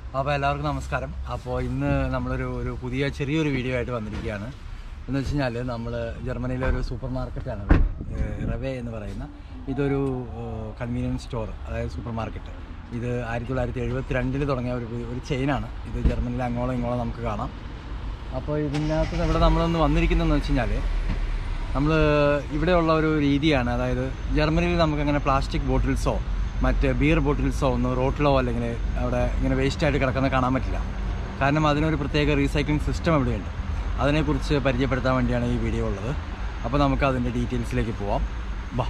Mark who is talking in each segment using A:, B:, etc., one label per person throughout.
A: അപ്പോൾ എല്ലാവർക്കും നമസ്കാരം അപ്പോൾ ഇന്ന് നമ്മളൊരു ഒരു പുതിയ ചെറിയൊരു വീഡിയോ ആയിട്ട് വന്നിരിക്കുകയാണ് എന്ന് വെച്ച് കഴിഞ്ഞാൽ നമ്മൾ ജർമ്മനിയിലെ ഒരു സൂപ്പർ മാർക്കറ്റാണ് റവേ എന്ന് പറയുന്ന ഇതൊരു കൺവീനിയൻസ് സ്റ്റോർ അതായത് സൂപ്പർ മാർക്കറ്റ് ഇത് ആയിരത്തി തൊള്ളായിരത്തി എഴുപത്തി രണ്ടിൽ തുടങ്ങിയ ഒരു ഒരു ചെയിനാണ് ഇത് ജർമ്മനിയിൽ അങ്ങോളം ഇങ്ങോളം നമുക്ക് കാണാം അപ്പോൾ ഇതിനകത്ത് ഇവിടെ നമ്മളൊന്ന് വന്നിരിക്കുന്നതെന്ന് വെച്ച് കഴിഞ്ഞാൽ നമ്മൾ ഇവിടെയുള്ള ഒരു രീതിയാണ് അതായത് ജർമ്മനിയിൽ നമുക്കങ്ങനെ പ്ലാസ്റ്റിക് ബോട്ടിൽസോ മറ്റ് ബിയർ ബോട്ടിൽസോ ഒന്നും റോട്ടിലോ അല്ലെങ്കിൽ അവിടെ ഇങ്ങനെ വേസ്റ്റായിട്ട് കിടക്കുന്നത് കാണാൻ പറ്റില്ല കാരണം അതിനൊരു പ്രത്യേക റീസൈക്ലിംഗ് സിസ്റ്റം ഇവിടെയുണ്ട് അതിനെക്കുറിച്ച് പരിചയപ്പെടുത്താൻ വേണ്ടിയാണ് ഈ വീഡിയോ ഉള്ളത് അപ്പോൾ നമുക്ക് അതിൻ്റെ ഡീറ്റെയിൽസിലേക്ക് പോവാം ബാ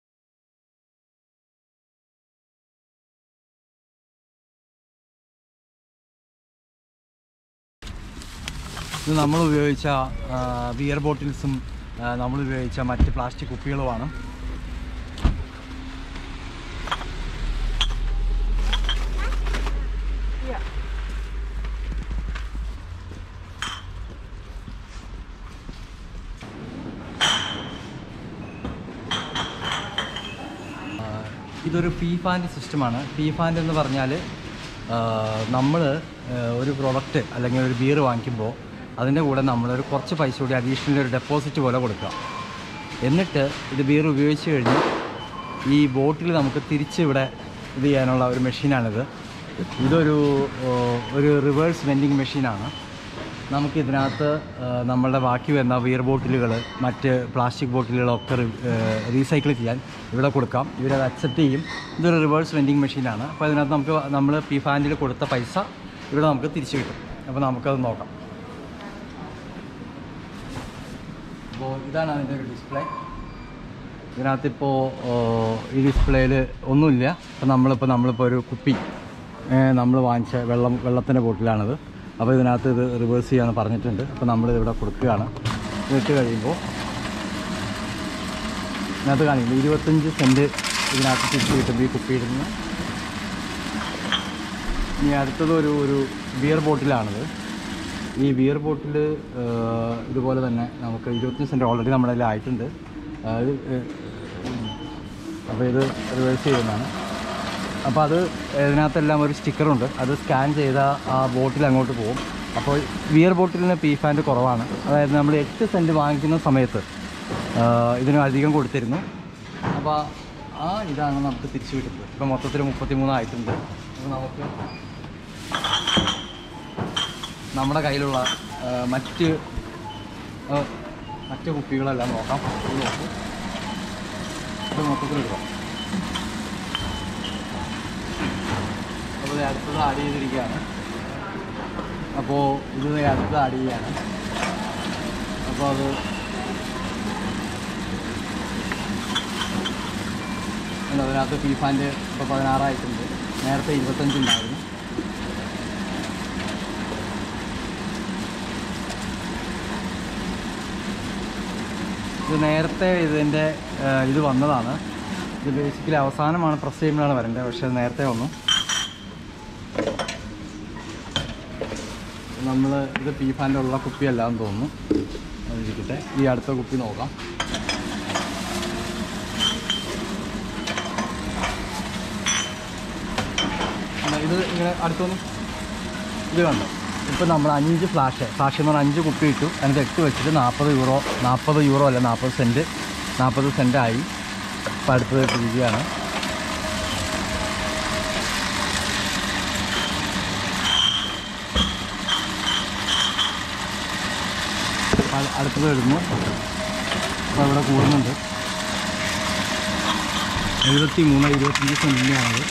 A: ഇത് നമ്മൾ ഉപയോഗിച്ച ബിയർ ബോട്ടിൽസും ആ, നമ്മൾ ഉപയോഗിച്ച മറ്റ് പ്ലാസ്റ്റിക് കുപ്പികളുമാണ് ആ, ഇതൊരു ഫീ ഫാൻഡ് സിസ്റ്റമാണ് ഫീ ഫാൻഡ് എന്ന് പറഞ്ഞാൽ നമ്മൾ ഒരു പ്രോഡക്റ്റ് അല്ലെങ്കിൽ ഒരു ബിയർ വാങ്ങിക്കുമ്പോൾ അതിൻ്റെ കൂടെ നമ്മളൊരു കുറച്ച് പൈസ കൂടി അഡീഷണൽ ഒരു ഡെപ്പോസിറ്റ് പോലെ കൊടുക്കുക എന്നിട്ട് ഇത് ബിയർ ഉപയോഗിച്ച് കഴിഞ്ഞ് ഈ ബോട്ടിൽ നമുക്ക് തിരിച്ച് ഇവിടെ ഇത് ചെയ്യാനുള്ള ഒരു മെഷീനാണിത് ഇതൊരു ഓ, ഒരു റിവേഴ്സ് വെൻഡിങ് മെഷീനാണ് നമുക്ക് ഇതിനകത്ത് ആ, നമ്മളുടെ ബാക്കി വരുന്ന ബിയർ ബോട്ടിലുകൾ മറ്റ് പ്ലാസ്റ്റിക് ബോട്ടിലുകളൊക്കെ റീസൈക്കിൾ ചെയ്യാൻ ഇവിടെ കൊടുക്കാം ഇവരത് അക്സെപ്റ്റ് ചെയ്യും ഇതൊരു റിവേഴ്സ് വെൻഡിങ് മെഷീനാണ് അപ്പോൾ അതിനകത്ത് നമുക്ക് നമ്മൾ പി ഫാൻഡിൽ കൊടുത്ത പൈസ ഇവിടെ നമുക്ക് തിരിച്ചു കിട്ടും അപ്പോൾ നമുക്കത് നോക്കാം അപ്പോൾ ഇതാണ് അതിൻ്റെ ഒരു ഡിസ്പ്ലേ ഇതിനകത്തിപ്പോൾ ഈ ഡിസ്പ്ലേയിൽ ഒന്നുമില്ല അപ്പോൾ നമ്മളിപ്പോൾ നമ്മളിപ്പോൾ ഒരു കുപ്പി നമ്മൾ വാങ്ങിച്ച വെള്ളം വെള്ളത്തിൻ്റെ ബോട്ടിലാണിത് അപ്പോൾ ഇതിനകത്ത് ഇത് റിവേഴ്സ് ചെയ്യാമെന്ന് പറഞ്ഞിട്ടുണ്ട് അപ്പോൾ നമ്മൾ ഇവിടെ കൊടുക്കുകയാണ് ഇട്ട് കഴിയുമ്പോൾ ഇതിനകത്ത് കാണിക്കുന്നു ഇരുപത്തഞ്ച് സെൻറ്റ് ഇതിനകത്ത് തിരിച്ച് കിട്ടും ഈ കുപ്പിയിടുന്ന ഇനി അടുത്തത് ഒരു ഒരു ബിയർ ബോട്ടിലാണിത് ഈ ബിയർ ബോട്ടിൽ ഇതുപോലെ തന്നെ നമുക്ക് ഇരുപത്തഞ്ച് സെൻറ്റ് ഓൾറെഡി നമ്മുടെ കയ്യിൽ ആയിട്ടുണ്ട് ആ, ഇത് അപ്പോൾ ഇത് റിവേഴ്സ് ചെയ്യുന്നതാണ് അപ്പോൾ അത് ഇതിനകത്തെല്ലാം ഒരു സ്റ്റിക്കറുണ്ട് അത് സ്കാൻ ചെയ്ത ആ ബോട്ടിൽ അങ്ങോട്ട് പോകും അപ്പോൾ ബിയർ ബോട്ടിലിന് പി ഫാൻഡ് കുറവാണ് അതായത് നമ്മൾ എട്ട് സെൻറ്റ് വാങ്ങിക്കുന്ന സമയത്ത് ആ, ഇതിന് അധികം കൊടുത്തിരുന്നു അപ്പോൾ ആ ഇതാണ് നമുക്ക് തിരിച്ചു കിട്ടുന്നത് ഇപ്പോൾ മൊത്തത്തിൽ മുപ്പത്തി മൂന്നായിട്ടുണ്ട് അപ്പോൾ നമുക്ക് നമ്മുടെ കയ്യിലുള്ള ആ, മറ്റ് ആ, മറ്റ് കുപ്പികളെല്ലാം നോക്കാം ഇത് നോക്കൂ ഇത് മൊത്തത്തിൽ എടുക്കാം അപ്പോൾ ഇത് അടുത്തത് ആഡ് ചെയ്തിരിക്കുകയാണ് അപ്പോൾ ഇത് ദേ അടുത്തത് ആഡ് ചെയ്യാണ് അപ്പോൾ അത് ഉണ്ട്, അതിനകത്ത് ഫീഫാൻ്റെ ഇപ്പോൾ പതിനാറായിട്ടുണ്ട് നേരത്തെ ഇരുപത്തഞ്ചുണ്ടായിരുന്നു ഇത് നേരത്തെ ഇതിൻ്റെ ആ, ഇത് വന്നതാണ് ഇത് ബേസിക്കലി അവസാനമാണ് പ്രസ് ചെയ്യുമ്പോഴാണ് വരേണ്ടത് പക്ഷേ അത് നേരത്തെ വന്നു നമ്മൾ ഇത് പി ഫാൻ്റെ ഉള്ള കുപ്പിയല്ല എന്ന് തോന്നുന്നു അതിരിക്കട്ടെ ഈ അടുത്ത കുപ്പി നോക്കാം എന്നാ ഇത് ഇങ്ങനെ അടുത്തൊന്നും ഇത് കണ്ടോ ഇപ്പം നമ്മൾ അഞ്ച് ഫ്ലാഷ് ഫ്ലാഷ് എന്ന് പറഞ്ഞാൽ അഞ്ച് കുപ്പി ഇട്ടു അതിനകത്ത് എട്ട് വെച്ചിട്ട് നാൽപ്പത് യൂറോ നാൽപ്പത് യൂറോ അല്ല നാൽപ്പത് സെൻറ്റ് നാൽപ്പത് സെൻറ്റായി ഇപ്പം അടുത്തത് ഇട്ടിരിക്കുകയാണ് അപ്പം അത് അടുത്തത് ഇടുന്നു അപ്പോൾ ഇവിടെ കൂടുന്നുണ്ട് എഴുപത്തി മൂന്ന് ഇരുപത്തഞ്ച് സെൻറ്റിൻ്റെയാണത്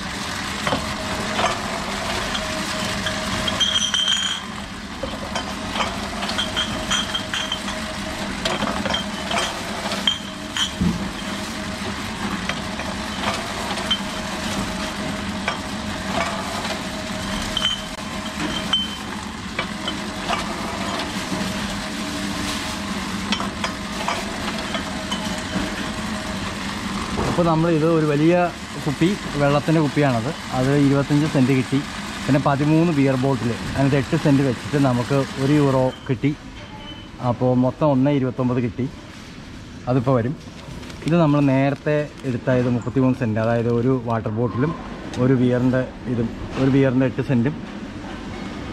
A: അപ്പോൾ നമ്മൾ ഇത് ഒരു വലിയ കുപ്പി വെള്ളത്തിൻ്റെ കുപ്പിയാണത് അത് ഇരുപത്തഞ്ച് സെൻറ്റ് കിട്ടി പിന്നെ പതിമൂന്ന് ബിയർ ബോട്ടിൽ അതിനകത്ത് എട്ട് സെൻറ്റ് വെച്ചിട്ട് നമുക്ക് ഒരു യൂറോ കിട്ടി അപ്പോൾ മൊത്തം ഒന്ന് ഇരുപത്തൊമ്പത് കിട്ടി അതിപ്പോൾ വരും ഇത് നമ്മൾ നേരത്തെ എടുത്ത ഇത് മുപ്പത്തിമൂന്ന് സെൻറ്റ് അതായത് ഒരു വാട്ടർ ബോട്ടിലും ഒരു ബിയറിൻ്റെ ഇതും ഒരു ബിയറിൻ്റെ എട്ട് സെൻറ്റും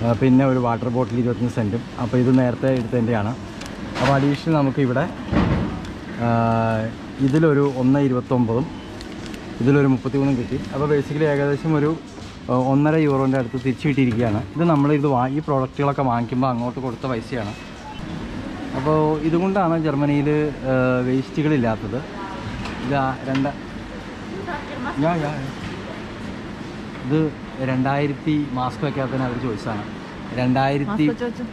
A: ആ, പിന്നെ ഒരു വാട്ടർ ബോട്ടിൽ ഇരുപത്തഞ്ച് സെൻറ്റും അപ്പോൾ ഇത് നേരത്തെ എടുത്തതിൻ്റെയാണ് അപ്പോൾ അഡീഷണൽ നമുക്ക് ഇവിടെ ആ, ഇതിലൊരു ഒന്ന് ഇരുപത്തൊമ്പതും ഇതിലൊരു മുപ്പത്തിമൂന്നും കിട്ടി അപ്പോൾ ബേസിക്കലി ഏകദേശം ഒരു ആ, ഒന്നര യൂറോൻ്റെ അടുത്ത് തിരിച്ചു കിട്ടിയിരിക്കുകയാണ് ഇത് നമ്മൾ ഇത് വാ ഈ പ്രോഡക്റ്റുകളൊക്കെ വാങ്ങിക്കുമ്പോൾ അങ്ങോട്ട് കൊടുത്ത പൈസയാണ് അപ്പോൾ ഇതുകൊണ്ടാണ് ജർമ്മനിയിൽ വേസ്റ്റുകളില്ലാത്തത് ഇത് ആ രണ്ട ഞാൻ ഞാൻ ഇത് രണ്ടായിരത്തി മാസ്ക് വയ്ക്കാത്തതിന് അവർ ചോദിച്ചതാണ് രണ്ടായിരത്തി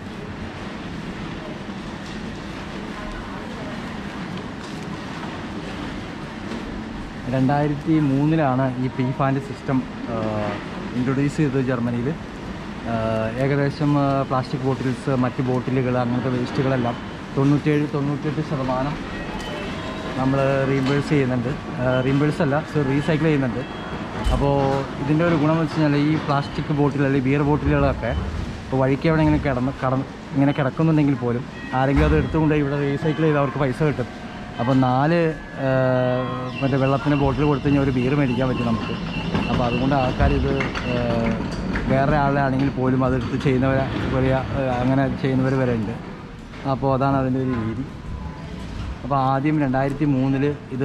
A: രണ്ടായിരത്തി മൂന്നിലാണ് ഈ പി ഫാൻ്റെ സിസ്റ്റം ഇൻട്രൊഡ്യൂസ് ചെയ്തത് ജർമ്മനിയിൽ ഏകദേശം പ്ലാസ്റ്റിക് ബോട്ടിൽസ് മറ്റ് ബോട്ടിലുകൾ അങ്ങനത്തെ വേസ്റ്റുകളെല്ലാം തൊണ്ണൂറ്റേഴ് തൊണ്ണൂറ്റെട്ട് ശതമാനം നമ്മൾ റീംബേഴ്സ് ചെയ്യുന്നുണ്ട് റീംബേഴ്സ് അല്ല റീസൈക്കിൾ ചെയ്യുന്നുണ്ട് അപ്പോൾ ഇതിൻ്റെ ഒരു ഗുണം എന്ന് വെച്ച് കഴിഞ്ഞാൽ ഈ പ്ലാസ്റ്റിക് ബോട്ടിൽ അല്ലെങ്കിൽ ബിയർ ബോട്ടിലുകളൊക്കെ ഇപ്പോൾ വഴിക്ക് എവിടെ ഇങ്ങനെ കിടന്ന് കടന്ന് ഇങ്ങനെ കിടക്കുന്നുണ്ടെങ്കിൽ പോലും ആരെങ്കിലും അത് എടുത്തുകൊണ്ട് ഇവിടെ റീസൈക്കിൾ ചെയ്ത് അവർക്ക് പൈസ കിട്ടും അപ്പോൾ നാല് ആ, മറ്റേ വെള്ളത്തിന് ബോട്ടിൽ കൊടുത്തു കഴിഞ്ഞാൽ ഒരു ബിയർ മേടിക്കാൻ പറ്റും നമുക്ക് അപ്പോൾ അതുകൊണ്ട് ആൾക്കാർ ഇത് ആ, വേറെ ആളാണെങ്കിൽ പോലും അതെടുത്ത് ചെയ്യുന്നവർ വലിയ ആ, അങ്ങനെ ചെയ്യുന്നവർ വരെ ഉണ്ട് അപ്പോൾ അതാണ് അതിൻ്റെ ഒരു രീതി അപ്പോൾ ആദ്യം രണ്ടായിരത്തി മൂന്നിൽ ഇത്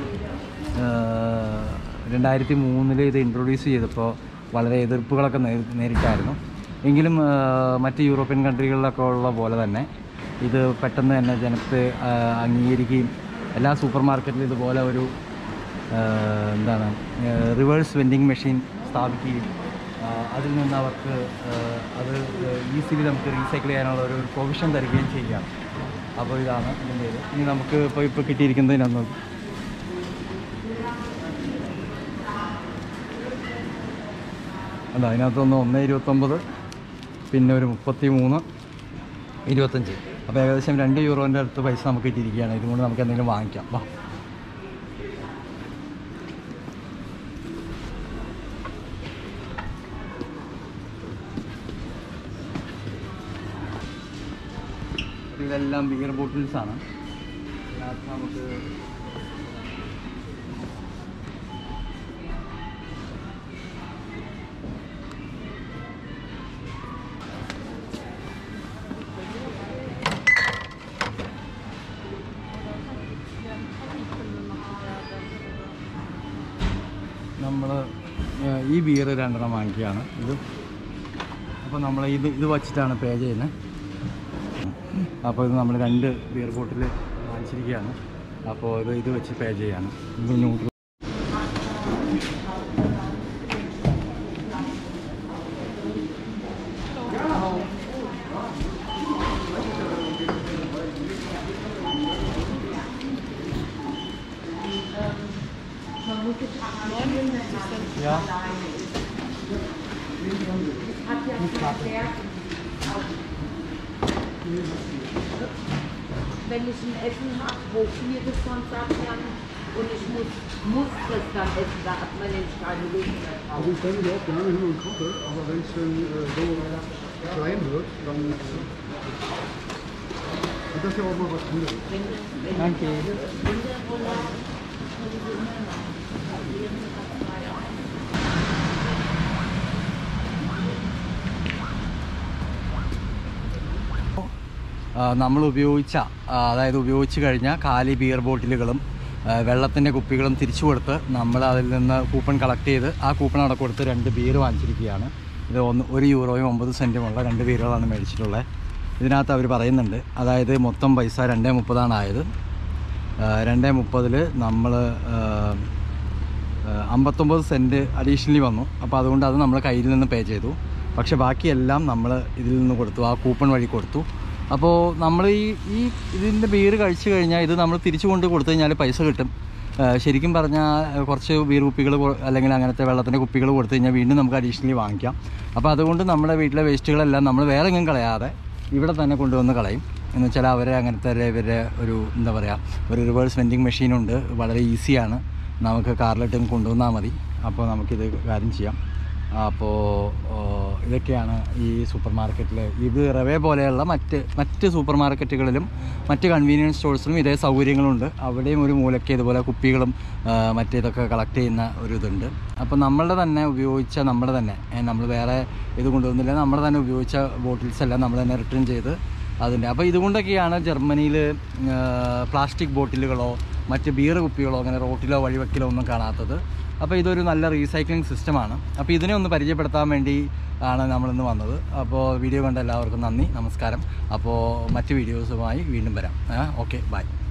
A: രണ്ടായിരത്തി മൂന്നിൽ ഇത് ഇൻട്രൊഡ്യൂസ് ചെയ്തപ്പോൾ വളരെ എതിർപ്പുകളൊക്കെ നേ നേരിട്ടായിരുന്നു എങ്കിലും ആ, മറ്റ് യൂറോപ്യൻ കൺട്രികളിലൊക്കെ ഉള്ള പോലെ തന്നെ ഇത് പെട്ടെന്ന് തന്നെ ജനത്തെ ആ, അംഗീകരിക്കുകയും എല്ലാ സൂപ്പർ മാർക്കറ്റിലും ഇതുപോലെ ഒരു ആ, എന്താണ് റിവേഴ്സ് വെൻഡിങ് മെഷീൻ സ്ഥാപിക്കുകയും ആ, അതിൽ നിന്ന് അവർക്ക് ആ, അത് ഈസിലി നമുക്ക് റീസൈക്കിൾ ചെയ്യാനുള്ള ഒരു പ്രൊവിഷൻ തരികയും ചെയ്യുകയാണ് അപ്പോൾ ഇതാണ് ഇതിൻ്റെ ഇത് ഇനി നമുക്ക് ഇപ്പോൾ ഇപ്പോൾ കിട്ടിയിരിക്കുന്നതിനൊന്ന് അല്ല അതിനകത്തൊന്ന് ഒന്ന് ഇരുപത്തൊമ്പത് പിന്നെ ഒരു മുപ്പത്തി മൂന്ന് ഇരുപത്തഞ്ച് അപ്പോൾ ഏകദേശം രണ്ട് യൂറോൻ്റെ അടുത്ത് പൈസ നമുക്ക് കിട്ടിയിരിക്കുകയാണ് ഇതുകൊണ്ട് നമുക്ക് എന്തെങ്കിലും വാങ്ങിക്കാം വാ ഇതെല്ലാം ബിയർ ബോട്ടിൽസ് ആണ് ഇതിനകത്ത് നമുക്ക് നമ്മൾ ഈ ബിയർ രണ്ടെണ്ണം വാങ്ങിക്കുകയാണ് ഇത് അപ്പോൾ നമ്മൾ ഇത് ഇത് വച്ചിട്ടാണ് പേ ചെയ്യുന്നത് അപ്പോൾ ഇത് നമ്മൾ രണ്ട് ബിയർ ബോട്ടിൽ വാങ്ങിച്ചിരിക്കുകയാണ് അപ്പോൾ ഇത് ഇത് വെച്ച് പേ ചെയ്യാണ് ഇത് നൂറ് Ja.
B: wenn ich ein Essen habe, wo vier davon satt werden und ich muss, muss das dann essen, da hat man nämlich keine Lust mehr drauf.
C: Also ich stelle mir auch gerne hin und koche, aber wenn es dann äh, so klein wird, dann wird das ja auch mal was anderes.
A: Danke. നമ്മൾ ഉപയോഗിച്ച ആ, അതായത് ഉപയോഗിച്ച് കഴിഞ്ഞ കാലി beer ബോട്ടിലുകളും വെള്ളത്തിൻ്റെ കുപ്പികളും തിരിച്ചു കൊടുത്ത് നമ്മൾ അതിൽ നിന്ന് കൂപ്പൺ കളക്ട് ചെയ്ത് ആ കൂപ്പൺ അവിടെ കൊടുത്ത് രണ്ട് ബിയർ വാങ്ങിച്ചിരിക്കുകയാണ് ഇത് ഒന്ന് ഒരു യൂറോയും ഒമ്പത് സെൻറ്റുമുള്ള രണ്ട് ബിയറുകളാണ് മേടിച്ചിട്ടുള്ളത് ഇതിനകത്ത് അവർ പറയുന്നുണ്ട് അതായത് മൊത്തം പൈസ രണ്ടേ മുപ്പതാണ് ആയത് രണ്ടേ മുപ്പതിൽ നമ്മൾ അമ്പത്തൊമ്പത് സെൻറ്റ് അഡീഷണലി വന്നു അപ്പോൾ അതുകൊണ്ട് അത് നമ്മൾ കയ്യിൽ നിന്ന് പേ ചെയ്തു പക്ഷേ ബാക്കിയെല്ലാം നമ്മൾ ഇതിൽ നിന്ന് കൊടുത്തു ആ കൂപ്പൺ വഴി കൊടുത്തു അപ്പോൾ നമ്മൾ ഈ ഈ ഇതിൻ്റെ ബീർ കഴിച്ചു കഴിഞ്ഞാൽ ഇത് നമ്മൾ തിരിച്ചു കൊണ്ട് കൊടുത്തു കഴിഞ്ഞാൽ പൈസ കിട്ടും ആ, ശരിക്കും പറഞ്ഞാൽ കുറച്ച് ബീർ കുപ്പികൾ അല്ലെങ്കിൽ അങ്ങനത്തെ വെള്ളത്തിൻ്റെ കുപ്പികൾ കൊടുത്തു കഴിഞ്ഞാൽ വീണ്ടും നമുക്ക് അഡീഷണലി വാങ്ങിക്കാം അപ്പോൾ അതുകൊണ്ട് നമ്മുടെ വീട്ടിലെ വേസ്റ്റുകളെല്ലാം നമ്മൾ വേറെ എങ്ങും കളയാതെ ഇവിടെ തന്നെ കൊണ്ടുവന്ന് കളയും എന്ന് വെച്ചാൽ അവരെ അങ്ങനത്തെ ഇവരെ ഒരു എന്താ പറയുക ഒരു റിവേഴ്സ് വെൻഡിങ് മെഷീനുണ്ട് വളരെ ഈസിയാണ് നമുക്ക് കാറിലിട്ടും കൊണ്ടുവന്നാൽ മതി അപ്പോൾ നമുക്കിത് കാര്യം ചെയ്യാം അപ്പോൾ ഇതൊക്കെയാണ് ഈ സൂപ്പർ മാർക്കറ്റിൽ ഇത് റവേ പോലെയുള്ള മറ്റ് മറ്റ് സൂപ്പർ മാർക്കറ്റുകളിലും മറ്റ് കൺവീനിയൻസ് സ്റ്റോഴ്സിലും ഇതേ സൗകര്യങ്ങളുണ്ട് അവിടെയും ഒരു മൂലയ്ക്ക് ഇതുപോലെ കുപ്പികളും ആ, മറ്റേതൊക്കെ കളക്ട് ചെയ്യുന്ന ഒരു ഇതുണ്ട് അപ്പോൾ നമ്മളുടെ തന്നെ ഉപയോഗിച്ച നമ്മുടെ തന്നെ നമ്മൾ വേറെ ഇത് കൊണ്ടുവന്നില്ല നമ്മുടെ തന്നെ ഉപയോഗിച്ച ബോട്ടിൽസ് എല്ലാം നമ്മൾ തന്നെ റിട്ടേൺ ചെയ്ത് അതിൻ്റെ അപ്പോൾ ഇതുകൊണ്ടൊക്കെയാണ് ജർമ്മനിയിൽ പ്ലാസ്റ്റിക് ബോട്ടിലുകളോ മറ്റ് ബിയർ കുപ്പികളോ അങ്ങനെ റോട്ടിലോ വഴിവെക്കിലോ ഒന്നും കാണാത്തത് അപ്പോൾ ഇതൊരു നല്ല റീസൈക്ലിംഗ് സിസ്റ്റമാണ് അപ്പോൾ ഇതിനെ ഒന്ന് പരിചയപ്പെടുത്താൻ വേണ്ടി ആണ് നമ്മളിന്ന് വന്നത് അപ്പോൾ വീഡിയോ കണ്ട എല്ലാവർക്കും നന്ദി നമസ്കാരം അപ്പോൾ മറ്റ് വീഡിയോസുമായി വീണ്ടും വരാം ഓക്കെ ബൈ